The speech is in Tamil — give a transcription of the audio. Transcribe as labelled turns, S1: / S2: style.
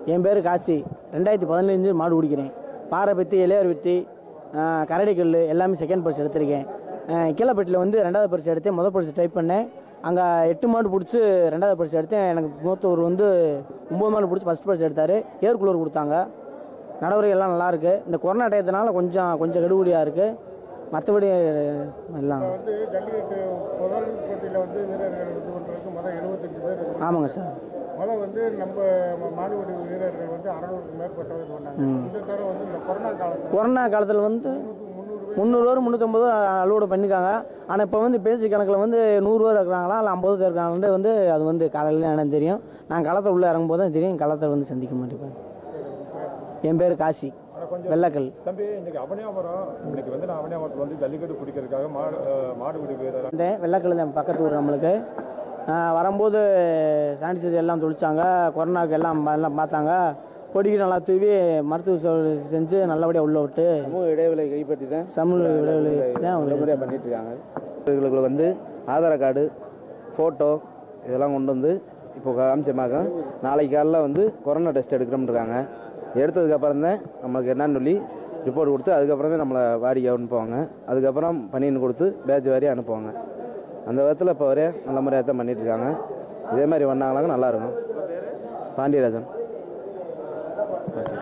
S1: என் பேர் காசி ரெண்டாயிரத்தி பதினஞ்சு மாடு பிடிக்கிறேன் பாறை பற்றி இளையார் வெட்டி கரடிக்கல் எல்லாமே செகண்ட் பரிசு எடுத்திருக்கேன் அஹ் கீழப்பட்டியில் வந்து ரெண்டாவது பரிசு எடுத்தேன் முதல் பரிசு ட்ரை பண்ணேன் அங்கே எட்டு மாடு பிடிச்சி ரெண்டாவது பரிசு எடுத்தேன் எனக்கு மூத்தவர் வந்து ஒம்பது மாடு பிடிச்சி ஃபஸ்ட் பரிசு எடுத்தார் ஏர்குலர் கொடுத்தாங்க நடவடிக்கை எல்லாம் நல்லா இருக்கு இந்த கொரோனா டயத்தினால கொஞ்சம் கொஞ்சம் கெடுபடியாக இருக்குது மற்றபடி எல்லாம்
S2: வந்து ஜல்லிக்கட்டு முதல் போட்டியில் வந்து வீரர்கள் இது பண்ணுறதுக்கு முதல் எழுபத்தஞ்சு பேர் இருந்தாங்க.
S1: ஆமாங்க சார்
S2: முதல் வந்து நம்ம ம- மாடுபிடி வீரர்கள் வந்து அறநூறுக்கு மேற்பட்டவர் இது பண்ணாங்க இந்த தடவை வந்து இந்த கொரோனா காலத்தில்
S1: கொரோனா காலத்தில் வந்து
S2: முந்நூறு
S1: முந்நூறுவா முந்நூற்றம்பது அலுவலகம் பண்ணியிருக்காங்க ஆனால் இப்போ வந்து பேசி கணக்கில் வந்து நூறுரூவா இருக்கிறாங்களா இல்லை ஐம்பது பேர் இருக்காங்கன்ட்டு வந்து அது வந்து காலையில் எனக்கு தெரியும் நான் களத்தில் உள்ளே இறங்கும்போது தான் தெரியும் களத்தை வந்து சந்திக்க மாட்டேன் என் பேர் காசி வெள்ளக்கல்
S3: தம்பி இன்னைக்கு அவனியாபுரம் இன்னைக்கு வந்து நான் அவனியாபுரத்தில் வந்து ஜல்லிக்கட்டு பிடிக்கிறதுக்காக மாடு அஹ், மாடுபிடி வீரர்
S1: வந்தேன் வெள்ளக்கல் தான் பக்கத்து ஊர் நம்மளுக்கு ஆஹ் வரும்போது சானிடைசர் எல்லாம் தொளிச்சாங்க கொரோனாவுக்கு எல்லாம் எல்லாம் பார்த்தாங்க கொடிக்கு நல்லா தூவி மருத்துவ சேவை செஞ்சு நல்லபடியாக உள்ள விட்டு
S4: சமூக இடைவெளி கைப்பற்றி தான்
S1: சமூக இடைவெளி தான் ஒரு
S4: நல்லபடியாக பண்ணிட்டு இருக்காங்க இவர்களுக்கு வந்து ஆதார் கார்டு ஃபோட்டோ இதெல்லாம் கொண்டு வந்து இப்போ காமிச்சமாக்க நாளைக்கு காலைல வந்து கொரோனா டெஸ்ட் எடுக்கிறோம்னு இருக்காங்க எடுத்ததுக்கப்புறம் தான் நம்மளுக்கு என்னன்னு சொல்லி ரிப்போர்ட் கொடுத்து அதுக்கப்புறம் தான் நம்மளை வாடிக்கை அனுப்புவாங்க அதுக்கப்புறம் பணியின் கொடுத்து பேட்ச் வாரியாக அனுப்புவாங்க அந்த விதத்தில் இப்போ வரைய நல்ல முறையாக தான் பண்ணிட்டு இருக்காங்க இதே மாதிரி பண்ணாங்களாங்க நல்லாயிருக்கும் பாண்டியராஜன்